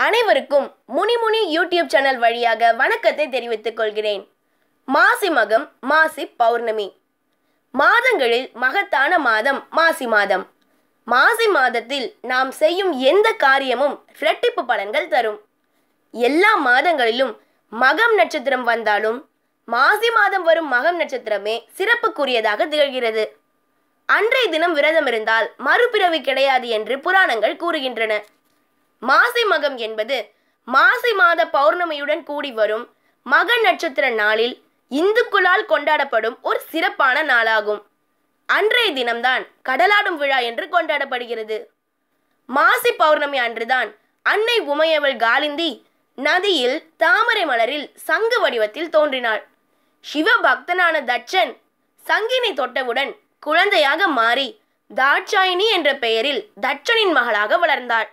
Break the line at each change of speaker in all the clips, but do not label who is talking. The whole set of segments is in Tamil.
அனைவருக்கும் முனிமுனி யூடியூப் சேனல் வழியாக வணக்கத்தை தெரிவித்துக் கொள்கிறேன் மாசி மகம் மாசி பௌர்ணமி மாதங்களில் மகத்தான மாதம் மாசி மாதம் மாசி மாதத்தில் நாம் செய்யும் எந்த காரியமும் இரட்டிப்பு பலன்கள் தரும் எல்லா மாதங்களிலும் மகம் நட்சத்திரம் வந்தாலும் மாசி மாதம் வரும் மகம் நட்சத்திரமே சிறப்புக்குரியதாக திகழ்கிறது அன்றைய தினம் விரதம் இருந்தால் மறுபிறவி கிடையாது என்று புராணங்கள் கூறுகின்றன மாசி மகம் என்பது மாசி மாத பௌர்ணமியுடன் கூடி வரும் மக நட்சத்திர நாளில் இந்துக்களால் கொண்டாடப்படும் ஒரு சிறப்பான நாளாகும் அன்றைய தினம்தான் கடலாடும் விழா என்று கொண்டாடப்படுகிறது மாசி பௌர்ணமி அன்றுதான் அன்னை உமையவள் காலிந்தி நதியில் தாமரை மலரில் சங்கு வடிவத்தில் தோன்றினாள் சிவபக்தனான தட்சன் சங்கினை தொட்டவுடன் குழந்தையாக மாறி தாட்சாயினி என்ற பெயரில் தட்சனின் மகளாக வளர்ந்தாள்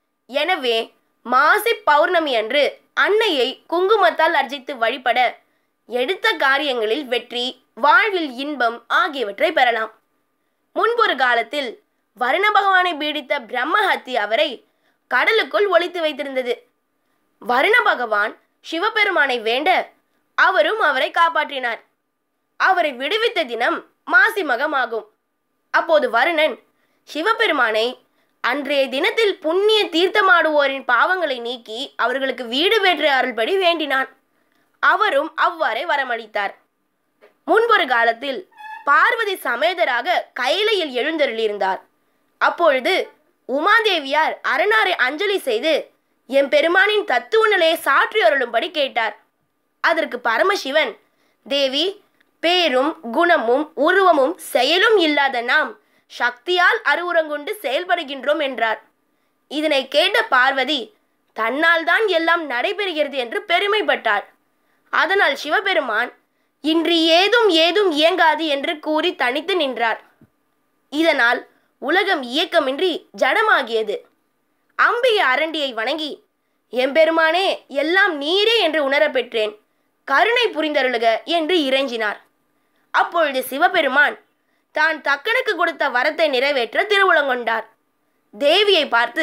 எனவே மாசி பௌர்ணமி அன்று அன்னையை குங்குமத்தால் அர்ச்சித்து வழிபட எடுத்த காரியங்களில் வெற்றி வாழ்வில் இன்பம் ஆகியவற்றை பெறலாம் முன்பொரு காலத்தில் வருண பகவானை பீடித்த பிரம்மஹத்தி அவரை கடலுக்குள் ஒளித்து வைத்திருந்தது வருண பகவான் சிவபெருமானை வேண்ட அவரும் அவரை காப்பாற்றினார் அவரை விடுவித்த தினம் மாசி மகமாகும் அப்போது வருணன் சிவபெருமானை அன்றைய தினத்தில் புண்ணிய தீர்த்தமாடுவோரின் பாவங்களை நீக்கி அவர்களுக்கு வீடு பெற்று அருள்படி வேண்டினான் அவரும் அவ்வாறே வரமளித்தார் முன்பொரு காலத்தில் பார்வதி சமேதராக கைலையில் எழுந்தருளியிருந்தார் அப்பொழுது உமாதேவியார் அரணாரை அஞ்சலி செய்து எம் பெருமானின் தத்துவ நிலையை சாற்றி அருளும்படி கேட்டார் அதற்கு பரமசிவன் தேவி பேரும் குணமும் உருவமும் செயலும் இல்லாத நாம் சக்தியால் அருவுரங்கொண்டு செயல்படுகின்றோம் என்றார் இதனை கேட்ட பார்வதி தன்னால் தான் எல்லாம் நடைபெறுகிறது என்று பெருமைப்பட்டார் அதனால் சிவபெருமான் இன்று ஏதும் ஏதும் இயங்காது என்று கூறி தனித்து நின்றார் இதனால் உலகம் இயக்கமின்றி ஜடமாகியது அம்பிகை அரண்டியை வணங்கி எம்பெருமானே எல்லாம் நீரே என்று உணரப்பெற்றேன் கருணை புரிந்தருளுக என்று இறைஞ்சினார் அப்பொழுது சிவபெருமான் தான் தக்கனுக்கு கொடுத்த வரத்தை நிறைவேற்ற திருவுளங்கொண்டார் தேவியை பார்த்து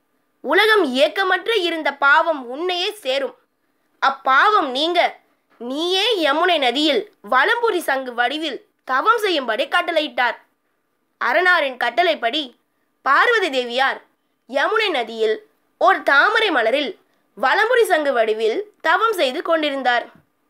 உலகம் இயக்கமற்ற இருந்த பாவம் உன்னையே சேரும் அப்பாவம் நீங்க நீயே யமுனை நதியில் வலம்புரி சங்கு வடிவில் தவம் செய்யும்படி கட்டளையிட்டார் அரணாரின் கட்டளைப்படி பார்வதி தேவியார் யமுனை நதியில் ஒரு தாமரை மலரில் வலம்புரி சங்கு வடிவில் தவம் செய்து கொண்டிருந்தார்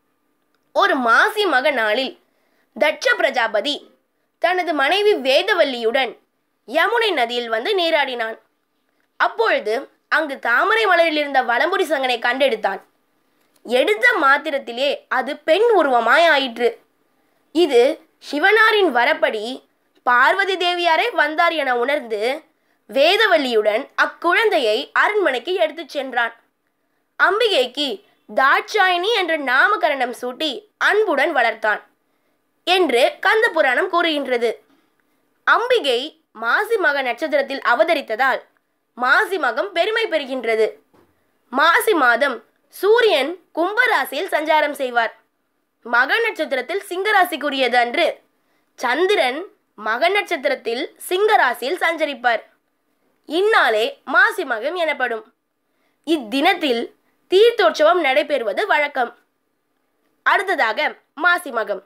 ஒரு மாசி மக நாளில் தட்ச பிரஜாபதி தனது மனைவி வேதவல்லியுடன் யமுனை நதியில் வந்து நீராடினான் அப்பொழுது அங்கு தாமரை மலரில் இருந்த வலம்புரி சங்கனை கண்டெடுத்தான் எடுத்த மாத்திரத்திலே அது பெண் உருவமாய் ஆயிற்று இது சிவனாரின் வரப்படி பார்வதி தேவியாரே வந்தார் என உணர்ந்து வேதவல்லியுடன் அக்குழந்தையை அரண்மனைக்கு எடுத்துச் சென்றான் அம்பிகைக்கு தாட்சாயினி என்ற நாமகரணம் சூட்டி அன்புடன் வளர்த்தான் என்று கந்த புராணம் கூறுகின்றது அம்பிகை மாசி மக நட்சத்திரத்தில் அவதரித்ததால் மாசி மகம் பெருமை பெறுகின்றது மாசி மாதம் சூரியன் கும்பராசியில் சஞ்சாரம் செய்வார் மக நட்சத்திரத்தில் சிங்கராசிக்குரியது அன்று சந்திரன் மக நட்சத்திரத்தில் சிங்கராசியில் சஞ்சரிப்பார் இந்நாளே மாசி மகம் எனப்படும் இத்தினத்தில் தீர்த்தோற்சவம் நடைபெறுவது வழக்கம் அடுத்ததாக மாசி மகம்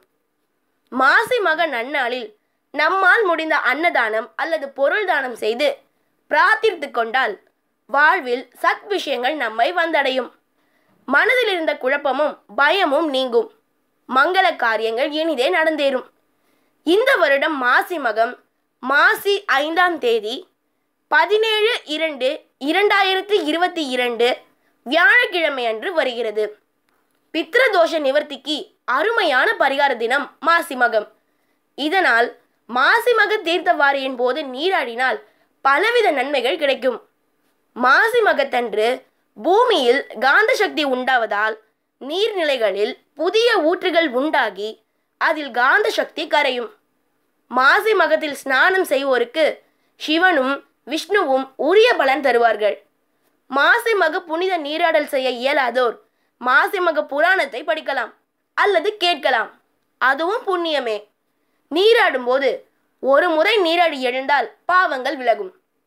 மாசி மக நன்னாளில் நம்மால் முடிந்த அன்னதானம் அல்லது பொருள் தானம் செய்து பிரார்த்தித்து கொண்டால் வாழ்வில் சத் விஷயங்கள் நம்மை வந்தடையும் மனதில் இருந்த குழப்பமும் பயமும் நீங்கும் மங்கள காரியங்கள் இனிதே நடந்தேறும் இந்த வருடம் மாசி மகம் மாசி ஐந்தாம் தேதி பதினேழு இரண்டு இரண்டாயிரத்தி இருபத்தி இரண்டு வியாழக்கிழமை அன்று வருகிறது பித்ரதோஷ நிவர்த்திக்கு அருமையான பரிகார தினம் மாசி மகம் இதனால் மாசி மக தீர்த்தவாரியின் போது நீராடினால் பலவித நன்மைகள் கிடைக்கும் மாசி மகத்தன்று பூமியில் காந்த சக்தி உண்டாவதால் நீர்நிலைகளில் புதிய ஊற்றுகள் உண்டாகி அதில் காந்த சக்தி கரையும் மாசி மகத்தில் ஸ்நானம் செய்வோருக்கு சிவனும் விஷ்ணுவும் உரிய பலன் தருவார்கள் மாசி மக புனித நீராடல் செய்ய இயலாதோர் மாசி மக புராணத்தை படிக்கலாம் அல்லது கேட்கலாம் அதுவும் புண்ணியமே நீராடும்போது ஒரு முறை நீராடி எழுந்தால் பாவங்கள் விலகும்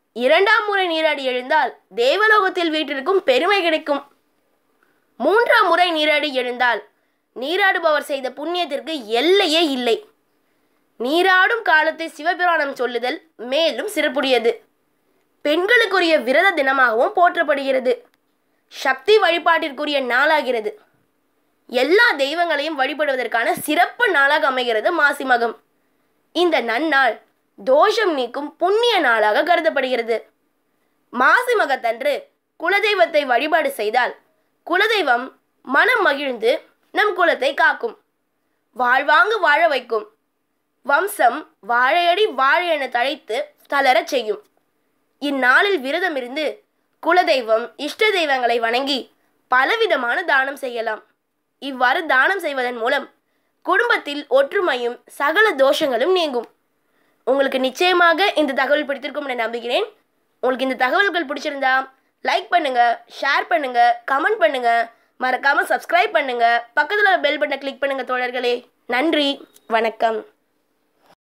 இரண்டாம் முறை நீராடி எழுந்தால் தேவலோகத்தில் வீட்டிற்கும் பெருமை கிடைக்கும் மூன்றாம் முறை நீராடி எழுந்தால் நீராடுபவர் செய்த புண்ணியத்திற்கு எல்லையே இல்லை நீராடும் காலத்தை சிவபிராணம் சொல்லுதல் மேலும் சிறப்புடையது பெண்களுக்குரிய விரத தினமாகவும் போற்றப்படுகிறது சக்தி வழிபாட்டிற்குரிய நாளாகிறது எல்லா தெய்வங்களையும் வழிபடுவதற்கான சிறப்பு நாளாக அமைகிறது மாசி மகம் இந்த நன்னாள் தோஷம் நீக்கும் புண்ணிய நாளாக கருதப்படுகிறது மாசி மகத்தன்று குலதெய்வத்தை வழிபாடு செய்தால் குலதெய்வம் மனம் மகிழ்ந்து நம் குலத்தை காக்கும் வாழ்வாங்கு வாழ வைக்கும் வம்சம் வாழையடி வாழை என தழைத்து தளரச் செய்யும் இந்நாளில் விரதம் இருந்து குலதெய்வம் இஷ்ட தெய்வங்களை வணங்கி பலவிதமான தானம் செய்யலாம் இவ்வாறு தானம் செய்வதன் மூலம் குடும்பத்தில் ஒற்றுமையும் சகல தோஷங்களும் நீங்கும் உங்களுக்கு நிச்சயமாக இந்த தகவல் பிடித்திருக்கும் என நம்புகிறேன் உங்களுக்கு இந்த தகவல்கள் பிடிச்சிருந்தா லைக் பண்ணுங்க ஷேர் பண்ணுங்க கமெண்ட் பண்ணுங்க மறக்காம சப்ஸ்கிரைப் பண்ணுங்க பக்கத்தில் பெல் பட்டனை கிளிக் பண்ணுங்க தோழர்களே நன்றி வணக்கம்